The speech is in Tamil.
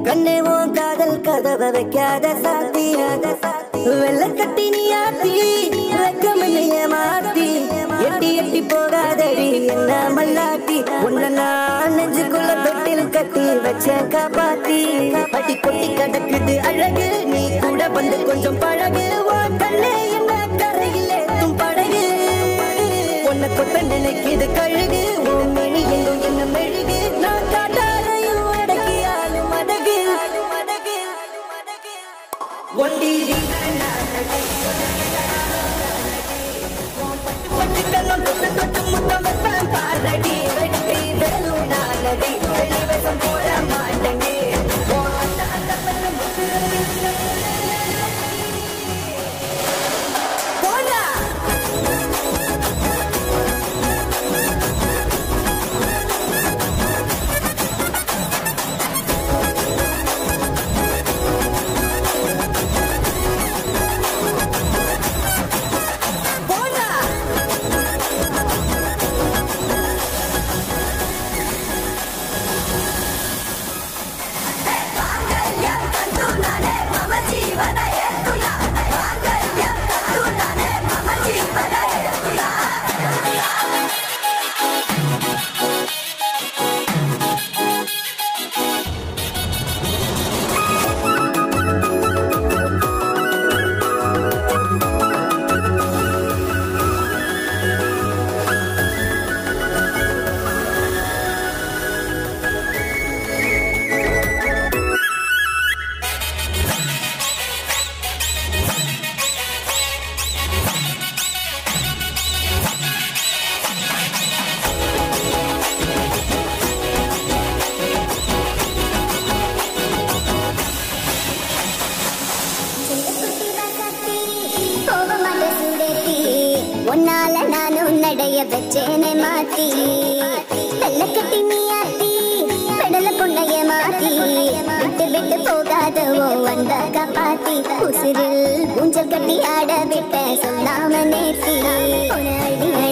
கண்ணே உன் காதல் கதவை வைக்காத சாத்தி வெள்ள கட்டி நீ ஆத்தி வெக்கமல்லைய மாத்தி எட்டி எட்டி போகாதடி என்ன மல்லாட்டி உன்னை நான் நெஞ்சுக்குள்ள தொட்டில் கட்டி வச்ச காப்பாத்தி அடி கொட்டி கிடக்குது அழகு நீ கூட வந்து கொஞ்சம் பழகு உன் கண்ணே என்ன கரையில் ஏத்தும் படகு உன்னை கொத்த நினைக்குது கழுகு உன் மணி எங்கும் என்ன மெழுகு நான் காட்டாரையும் அடக்கி ஆளும் அடகு ஒண்டி பட்டுக்கெல்லாம் தொட்டு தொட்டு முத்தம் வைப்பேன் பாரடி வெட்டி வெறும் நானடி வெளிவசம் போட மாட்டேங்க அந்த அந்த போடா போடா உன்னால நானும் நடைய வச்சேனை மாத்தி வெள்ள கட்டி நீ ஆத்தி பெடல புண்ணைய மாத்தி விட்டு விட்டு போகாதவோ வந்த காப்பாத்தி உசிரில் ஊஞ்சல் கட்டி ஆட விட்ட சொல்லாம நேத்தி உன அடி